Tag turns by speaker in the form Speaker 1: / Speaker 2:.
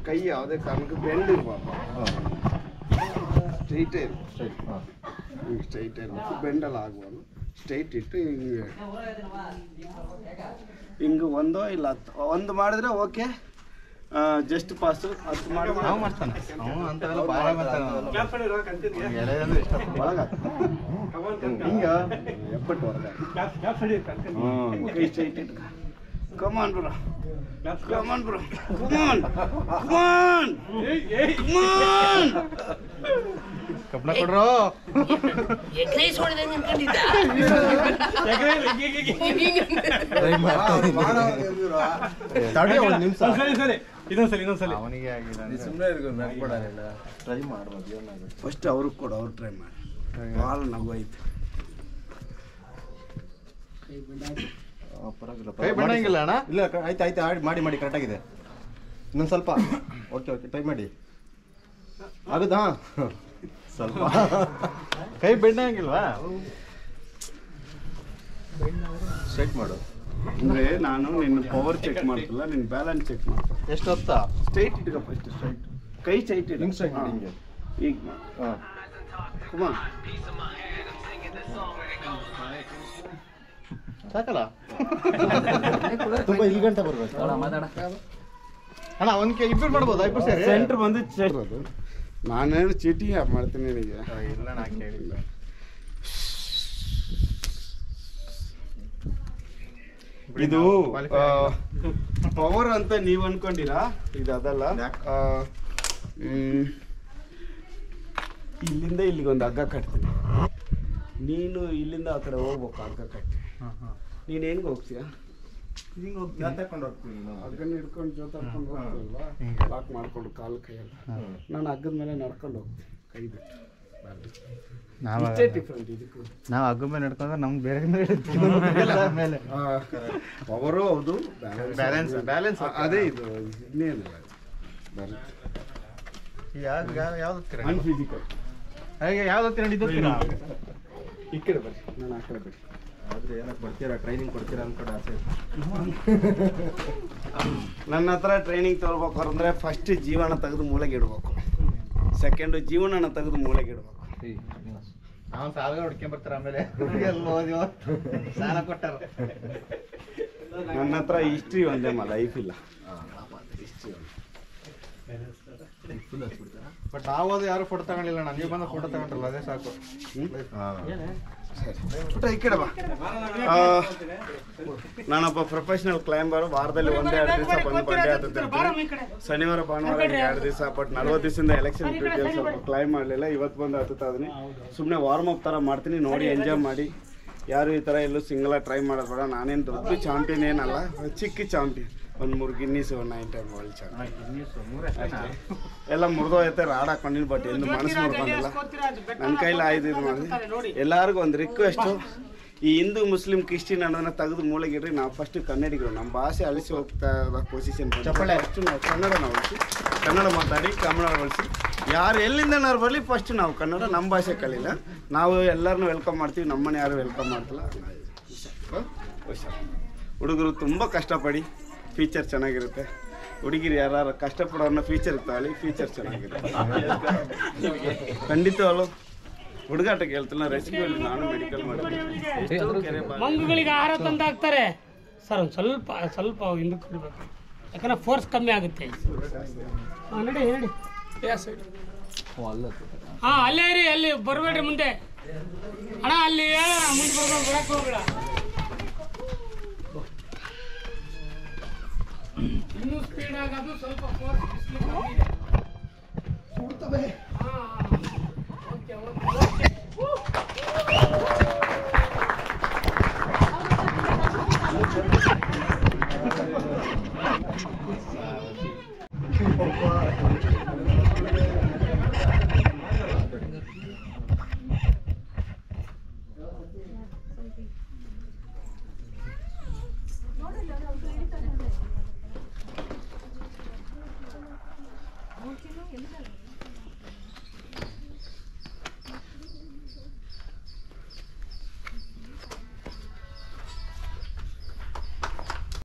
Speaker 1: ಕೈ ಯಾವುದೇ ಕಾರಣಕ್ಕೂ ಬೆಂಡ್ ಇರಬಾರ್ದು ಸ್ಟ್ರೈಟೇ ಇರಬೇಕು
Speaker 2: ಸರಿ ಹಾಂ
Speaker 1: ಹಿಂಗೆ ಸ್ಟ್ರೈಟ್ ಇರಬೇಕು ಬೆಂಡಲ್ಲ ಆಗಬಾರ್ದು ಸ್ಟ್ರೈಟ್ ಇಟ್ಟು ಹಿಂಗೆ ಹಿಂಗೆ ಒಂದೋ ಇಲ್ಲ ಹತ್ತು ಒಂದು ಮಾಡಿದ್ರೆ ಓಕೆ ಜಸ್ಟ್ ಪಾಸ್ ಹತ್ತು ಮಾಡಿದ್ರೆ
Speaker 2: ನಾವು ಮಾಡ್ತಾನೆ ಅವನು ಅಂತೆಲ್ಲ ಬಾಳೆ ಮಾಡ್ತಾನೆ ಎಳೆದಂದ್ರೆ ಇಷ್ಟ
Speaker 1: ಒಳಗೆ ಹಿಂಗೆ ಎಪ್ಪಟ್ಟು ಹೊರಗೆ ಹ್ಞೂ ಕೈ ಸ್ಟ್ರೈಟ್ ಇಟ್ಟು ಕಮಾನ್ ಬ್ರೋ ಕಮಾನ್ ಬ್ರೋ ಕಮಾನ್ ಕಮಾನ್ ಕಮಾನ್
Speaker 2: ಕಬ್ಬಣ ಕೊಡ್ರು
Speaker 3: ಎಗ್ರೈಸ್ ಹೊಡೆದಂಗೆ ಅನ್ಕೊಂಡಿದ್ದ
Speaker 2: ತಡಿ ಒಂದು ನಿಮಿಷ
Speaker 4: ಸರಿ ಸರಿ ಇನ್ನೊಂದ್ಸಲಿ ಇನ್ನೊಂದ್ಸಲಿ
Speaker 2: ಅವನಿಗೆ ಆಗಿಲ್ಲ
Speaker 5: ಸುಮ್ಮನೆ ಇರ್ಬೋದು
Speaker 2: ಟ್ರೈ ಮಾಡ್ಬೋದು ಏನಾಗುತ್ತೆ
Speaker 1: ಫಸ್ಟ್ ಅವ್ರಿಗೆ ಕೊಡು ಅವ್ರು ಟ್ರೈ ಮಾಡಿ ಭಾಳ ನಗು ಐತೆ
Speaker 2: ಕೈ ಬಣ್ಣಂಗಿಲ್ಲ ಅಣ್ಣ
Speaker 5: ಇಲ್ಲ ಕ- ಆಯ್ತು ಆಯ್ತು ಆಡಿ ಮಾಡಿ ಮಾಡಿ ಕರೆಕ್ಟಾಗಿದೆ ಇನ್ನೊಂದು ಸ್ವಲ್ಪ ಓಕೆ ಓಕೆ ಟ್ರೈ ಮಾಡಿ ಆಗುದಾ ಸ್ವಲ್ಪ
Speaker 2: ಕೈ ಬೆಣ್ಣಂಗಿಲ್ವಾ
Speaker 5: ಸ್ಟ್ರೈಟ್ ಮಾಡು
Speaker 1: ಅಂದರೆ ನಾನು ನಿನ್ನ ಪವರ್ ಚೆಕ್ ಮಾಡ್ತಿಲ್ಲ ನಿನ್ನ ಬ್ಯಾಲೆನ್ಸ್ ಚೆಕ್ ಮಾಡ್ತೀನಿ
Speaker 2: ಎಷ್ಟು ಹೊತ್ತಾ
Speaker 1: ಸ್ಟ್ರೈಟ್ ಇಟ್ಕೋ ಫಸ್ಟ್ ಸ್ಟ್ರೈಟ್ ಕೈ ಸ್ಟ್ರೈಟ್ ಇಡು
Speaker 5: ಹಿಂಗೆ ಸ್ಟ್ರೈಟ್ ಮಾಡಿ ಹಿಂಗೆ
Speaker 1: ಈಗ
Speaker 5: ಹಾಂ
Speaker 1: ಕುಮಾರ್
Speaker 2: ಸಾಕಲ್ಲ
Speaker 5: ತುಂಬ ಇಲ್ಲಿ ಗಂಟೆ ಬರ್ಬೇಕು
Speaker 2: ಅಣ್ಣ ಒಂದ್ಕೆ ಇಬ್ಬರು ಮಾಡ್ಬೋದಾ ಇಬ್ಬರು ಸೇರಿ
Speaker 1: ಸೆಂಟ್ರ್ ಬಂದು ಚೆಕ್ ಅದು ನಾನೇನು ಚೀಟಿಂಗ್ ಮಾಡ್ತೀನಿ ನಿನಗೆ
Speaker 2: ಇಲ್ಲ ನಾ ಕೇಳಿಲ್ಲ
Speaker 1: ಇದು ಪವರ್ ಅಂತ ನೀವು ಅನ್ಕೊಂಡಿರಾ ಇದು ಅದಲ್ಲ ಆ, ಹ್ಮ್, ಇಲ್ಲಿಂದ ಇಲ್ಲಿಗೆ ಒಂದು ಹಗ್ಗ ಕಟ್ತೀನಿ ನೀನು ಇಲ್ಲಿಂದ ಆ ಕಡೆ ಹೋಗ್ಬೇಕು ಹಗ್ಗ ಕಟ್ಟಿ ನೀನು ಹೆಂಗೆ ಹೋಗ್ತೀಯಾ
Speaker 5: ತಕೊಂಡು ಹೋಗ್ತೀನಿ
Speaker 1: ಹಗ್ಗನ ಹಿಡ್ಕೊಂಡು ಜೋತಾಡ್ಕೊಂಡು ಹೋಗ್ತೀವಲ್ಲ
Speaker 2: ಹಿಂಗೆ.
Speaker 1: ಲಾಕ್ ಮಾಡ್ಕೊಂಡು ಕಾಲು ಕೈಯಲ್ಲ ನಾನು ಹಗ್ಗದ ಮೇಲೆ ನಡ್ಕೊಂಡು ಹೋಗ್ತೀನಿ ಕೈ ಬಿಟ್ಟು
Speaker 2: ನಾವು
Speaker 1: ಇಷ್ಟೇ ಡಿಫ್ರೆಂಟ್ ಇದಕ್ಕೂ
Speaker 2: ನಾವು ಹಗ್ಗ ಮೇಲೆ ನಡ್ಕೊಂಡ್ರೆ ನಮ್ಗೆ ಬೇರೆ ಮೇಲೆ
Speaker 1: ಪವರು ಹೌದು
Speaker 2: ಬ್ಯಾಲೆನ್ಸ್ ಬ್ಯಾಲೆನ್ಸ್
Speaker 1: ಅ- ಅದೇ ಇದು ಇನ್ನೇನಿಲ್ಲ ಬರುತ್ತೆ
Speaker 2: ಯಾವ್ದು ಯಾವ್ದು
Speaker 1: ಅನ್ಫಿಸಿಕಲ್
Speaker 2: ಹಾಗೆ ಯಾವ್ದು ಹತ್ತಿರ ನಡೀತೀರಾ
Speaker 1: ಈ ಕಡೆ ಬರ್ರಿ ನಾನು ಆ ಕಡೆ ಬರ್ರಿ
Speaker 5: ಆದ್ರೆ ಏನಕ್ಕೆ ಬರ್ತೀರಾ ಟ್ರೈನಿಂಗ್ ಕೊಡ್ತೀರಾ ಅನ್ಕೊಂಡು ಆಸೆ
Speaker 1: ನನ್ನ ಹತ್ರ ಟ್ರೈನಿಂಗ್ ತಗೋಬೇಕು ಅಂದ್ರೆ ಫಸ್ಟ್ ಜೀವನ ತೆಗೆದು ಮೂಳೆಗೆ ಇಡ್ಬೇಕು ಸೆಕೆಂಡು ಜೀವನನ ತೆಗೆದು ಮೂಳೆಗೆ ಇಡ್ಬೇಕು
Speaker 2: ಅವ್ನು ಸಾಲ ಹೊಡ್ಕೊಂಡ್ ಬರ್ತಾರ ಆಮೇಲೆ ಎಲ್ಲ ಓದಿ ಸಾಲ ಕೊಟ್ಟಾರ
Speaker 1: ನನ್ನ ಹತ್ರ ಹಿಸ್ಟ್ರಿ ಒಂದೇಮ್ಮ ಲೈಫ್ ಇಲ್ಲ ಹಿಸ್ಟ್ರಿ
Speaker 2: ಬಟ್ ನಾವೋದು ಯಾರು ಫೋಟೋ ತಗೊಂಡಿಲ್ಲ ಅಣ್ಣ ನೀವು ಬಂದ ಫೋಟೋ ತಗೊಂಡ್ರಲ್ಲ ಅದೇ ಸಾಕು
Speaker 1: ಪುಟ್ಟ ಈ ಕಡೆ ಬಾ ಆ, ನಾನೊಬ್ಬ ಪ್ರೊಫೆಷನಲ್ ಕ್ಲೈಂಬರ್ ವಾರದಲ್ಲಿ ಒಂದೇ ಎರಡು ದಿವಸ ಬಂದು ಬಂಡೆ ಹತ್ತಿರ್ತೀನಿ ಶನಿವಾರ ಭಾನುವಾರ ಎರಡು ದಿವಸ ಬಟ್ ನಲ್ವತ್ತು ದಿವಸದಿಂದ ಎಲೆಕ್ಷನ್ ಡ್ಯೂಟಿಯಲ್ಲಿ ಸ್ವಲ್ಪ ಕ್ಲೈಮ್ ಮಾಡಲಿಲ್ಲ ಇವತ್ತು ಬಂದು ಹತ್ತುತ್ತಾ ಇದೀನಿ ಸುಮ್ಮನೆ ವಾರ್ಮ್ ಅಪ್ ಥರ ಮಾಡ್ತೀನಿ ನೋಡಿ ಎಂಜಾಯ್ ಮಾಡಿ ಯಾರು ಈ ಥರ ಎಲ್ಲೂ ಸಿಂಗಲ ಟ್ರೈ ಮಾಡೋದು ಬೇಡ ನಾನೇನು ದೊಡ್ಡ ಚಾಂಪಿಯನ್ ಏನಲ್ಲ ಚಿಕ್ಕ ಚಾಂಪಿಯನ್ ಒಂದು ಮೂರು ಗಿನ್ನಿಸ್ ಒಂದು ನೈನ್ ಟೈಮ್ ವರ್ಲ್ಡ್ ಚಾಂಪಿಯನ್ ಎಲ್ಲ ಮುರಿದೋಯ್ತೆ ರಾಡ್ ಹಾಕೊಂಡಿನಿ ಬಟ್ ಎಂದು ಮನಸ್ಸು ಮಾಡ್ಕೊಂಡಿಲ್ಲ ನನ್ನ ಕೈಲಿ ಆಯ್ದು ಇದು ಮಾಡಿ ಎಲ್ಲರಿಗೂ ಒಂದು ರಿಕ್ವೆಸ್ಟು ಈ ಹಿಂದೂ ಮುಸ್ಲಿಂ ಕ್ರಿಶ್ಚಿಯನ್ ಅನ್ನೋದನ್ನ ತೆಗೆದು ಮೂಲೆಗಿಡ್ರಿ ನಾವು ಫಸ್ಟ್ ಕನ್ನಡಿಗರು ನಮ್ಮ ಭಾಷೆ ಅಳಿಸಿ ಹೋಗ್ತಾ ಇರೋ ಪೊಸಿಷನ್
Speaker 2: ಚಪ್ಪಾಳೆ.
Speaker 1: ಫಸ್ಟ್ ನಾವು ಕನ್ನಡನ ಉಳಿಸಿ ಕನ್ನಡ ಮಾತಾಡಿ ಕನ್ನಡ ಬಳಸಿ ಯಾರು ಎಲ್ಲಿಂದನಾರು ಬರಲಿ ಫಸ್ಟ್ ನಾವು ಕನ್ನಡ ನಮ್ಮ ಭಾಷೆ ಕಲಿಲ್ಲ ನಾವು ಎಲ್ಲರನ್ನೂ ವೆಲ್ಕಮ್ ಮಾಡ್ತೀವಿ ನಮ್ಮನ್ನ ಯಾರು ವೆಲ್ಕಮ್ ಮಾಡ್ತಿಲ್ಲ ಹ? ಹುಷಾರ್ ಹುಡುಗರು ತುಂಬ ಕಷ್ಟಪಡಿ ಫೀಚರ್ ಚೆನ್ನಾಗಿರುತ್ತೆ ಹುಡುಗಿರು ಯಾರು ಕಷ್ಟಪಡೋರ್ನ ಫೀಚರ್ ತಗೊಳ್ಳಿ ಫೀಚರ್ ಚೆನ್ನಾಗಿರುತ್ತೆ ಖಂಡಿತವಾಗ್ಲು ಹುಡುಗಾಟಕ್ಕೆ ಹೇಳ್ತಿಲ್ಲ ರೆಸ್ಕ್ಯೂ ನಾನು ಮೆಡಿಕಲ್ ಮಾಡಿದ್ದೀನಿ
Speaker 3: ಮಂಗುಗಳಿಗೆ ಆಹಾರ ತಂದು ಹಾಕ್ತಾರೆ ಸರ್ ಒಂದು ಸ್ವಲ್ಪ ಸ್ವಲ್ಪ ಹಿಂದಕ್ಕೆ ಇಡಬೇಕು ಯಾಕಂದ್ರೆ ಫೋರ್ಸ್ ಕಮ್ಮಿ ಆಗುತ್ತೆ ಹಾಂ ನಡಿ ನಡಿ ಯಾ ಸೈಡ್ ಹಾಂ ಅಲ್ಲೇ ಇರಿ ಅಲ್ಲಿ ಬರಬೇಡ್ರಿ ಮುಂದೆ ಅಣ್ಣ ಅಲ್ಲಿ ಹೇಳ ಮುಂದೆ ಬರ್ಬೇಕು ಬರಕ್ಕೆ ಹೋಗ್ಬೇಡ ಇನ್ನೂ ಸ್ಪೀಡ್ ಆಗೋದು ಸ್ವಲ್ಪ ಫೋರ್ಸ್ ಕಮ್ಮಿ ಇದೆ ಹಾಂ ಓಕೆ ಓಕೆ